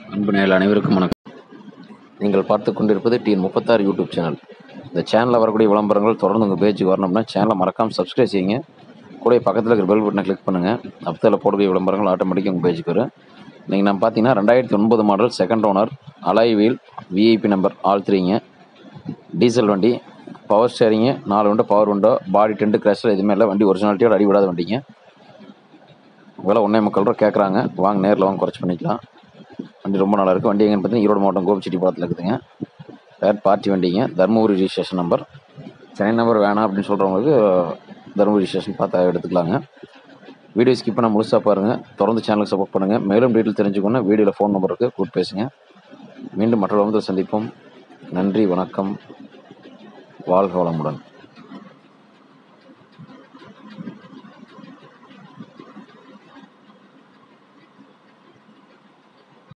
அன்பு நேயர்கள் அனைவருக்கும் வணக்கம் நீங்கள் பார்த்து கொண்டிருப்பது டிஎன் முப்பத்தாறு யூடியூப் சேனல் இந்த சேனலில் வரக்கூடிய விளம்பரங்கள் தொடர்ந்து உங்கள் பேஜுக்கு வரணும்னா சேனலை மறக்காமல் சப்ஸ்கிரைப் செய்யுங்க கூட பக்கத்தில் இருக்கிற பெல் பட்டனை கிளிக் பண்ணுங்கள் அப்போ அதில் போடக்கூடிய விளம்பரங்கள் ஆட்டோமேட்டிக்காக உங்கள் பேஜுக்கு வரும் நீங்கள் நம்ம பார்த்தீங்கன்னா ரெண்டாயிரத்தி ஒன்பது model second owner alloy wheel VIP number all த்ரீங்க டீசல் வண்டி பவர் ஸ்டேரிங்கு நாலு window power window body dent கிராஷில் எதுவுமே இல்லை வண்டி ஒரிஜினாலிட்டியோட அடிவிடாத வண்டிங்க விலை ஒன்றே முக்கால் ரூபா கேட்குறாங்க வாங்க நேரில் வாங்க குறைச்சி பண்ணிக்கலாம் வண்டி ரொம்ப நல்லா இருக்குது வண்டி எங்கன்னு பார்த்தீங்கன்னா ஈரோடு மாவட்டம் கோபிச்செட்டிப்பாளத்தில் இருக்குதுங்க பேர் பார்ட்டி வண்டிங்க Dharmapuri registration number Chennai number வேணாம் அப்படின்னு சொல்கிறவங்களுக்கு தருமபுரி ரிஜிஸ்ட்ரேஷன் பார்த்து எடுத்துக்கலாங்க வீடியோ ஸ்கிப் பண்ண முழுசாக பாருங்கள் தொடர்ந்து சேனலுக்கு சப்போர்ட் பண்ணுங்கள் மேலும் டீட்டெயில் தெரிஞ்சுக்கணும் வீடியோவில் ஃபோன் நம்பர் இருக்குது கூப்பிட்டு பேசுங்க மீண்டும் மற்றொரு வந்து சந்திப்போம் நன்றி வணக்கம் வாழ்க வளமுடன்